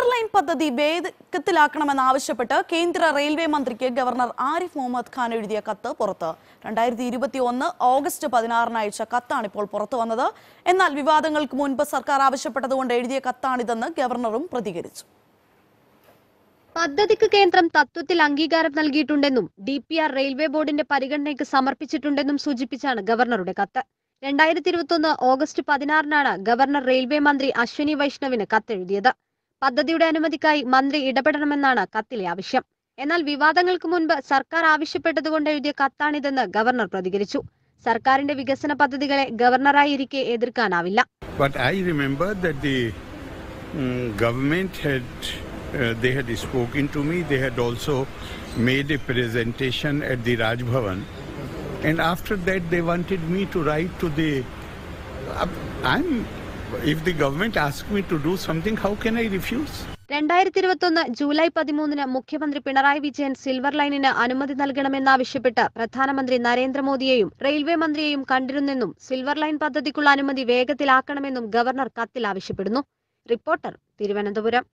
Silver line പദ്ധതി വേഗത്തിലാക്കണമെന്നാവശ്യപ്പെട്ട് കേന്ദ്ര railway മന്ത്രിക്ക് ഗവർണർ ആരിഫ് മുഹമ്മദ് ഖാൻ എഴുതിയ കത്ത് പുറത്ത് രണ്ടായിരത്തി ഇരുപത്തി ഒന്ന് ഓഗസ്റ്റ് പതിനാറിന് അയച്ച കത്താണ് ഇപ്പോൾ പുറത്തു വന്നത് എന്നാൽ വിവാദങ്ങൾക്ക് മുൻപ് സർക്കാർ ആവശ്യപ്പെട്ടതുകൊണ്ട് എഴുതിയ കത്താണിതെന്ന് ഗവർണറും പ്രതികരിച്ചു പദ്ധതിക്ക് കേന്ദ്രം തത്വത്തിൽ അംഗീകാരം നൽകിയിട്ടുണ്ടെന്നും ഡി പി ആർ റെയിൽവേ ബോർഡിന്റെ പരിഗണനയ്ക്ക് സമർപ്പിച്ചിട്ടുണ്ടെന്നും സൂചിപ്പിച്ചാണ് ഗവർണറുടെ കത്ത് രണ്ടായിരത്തി ഇരുപത്തൊന്ന് ഓഗസ്റ്റ് പതിനാറിനാണ് ഗവർണർ റെയിൽവേ മന്ത്രി അശ്വനി വൈഷ്ണവിന് കത്തെഴുതിയത് പദ്ധതിയുടെ അനുമതിക്കായി മന്ത്രി ഇടപെടണമെന്നാണ് കത്തിലെ ആവശ്യം എന്നാൽ വിവാദങ്ങൾക്ക് മുൻപ് സർക്കാർ ആവശ്യപ്പെട്ടതുകൊണ്ട് എഴുതിയ കത്താണിതെന്ന് ഗവർണർ പ്രതികരിച്ചു സർക്കാരിന്റെ വികസന പദ്ധതികളെ ഗവർണറായിരിക്കെ എതിർക്കാനാവില്ല But I remember that the mm, government had uh, they had spoken to me. They had also made a presentation at the Raj Bhavan, and after that they wanted me to write to the. Uh, I'm. If the government asks me to do something, how can I refuse? രണ്ടായിരത്തി ഇരുപത്തൊന്ന് July പതിമൂന്നിന് മുഖ്യമന്ത്രി Pinarayi Vijayan silver ലൈനിന് അനുമതി നൽകണമെന്നാവശ്യപ്പെട്ട് പ്രധാനമന്ത്രി നരേന്ദ്രമോദിയെയും railway മന്ത്രിയെയും കണ്ടിരുന്നെന്നും സിൽവർ ലൈൻ പദ്ധതിക്കുള്ള അനുമതി വേഗത്തിലാക്കണമെന്നും ഗവർണർ കത്തിൽ ആവശ്യപ്പെടുന്നു റിപ്പോർട്ടർ തിരുവനന്തപുരം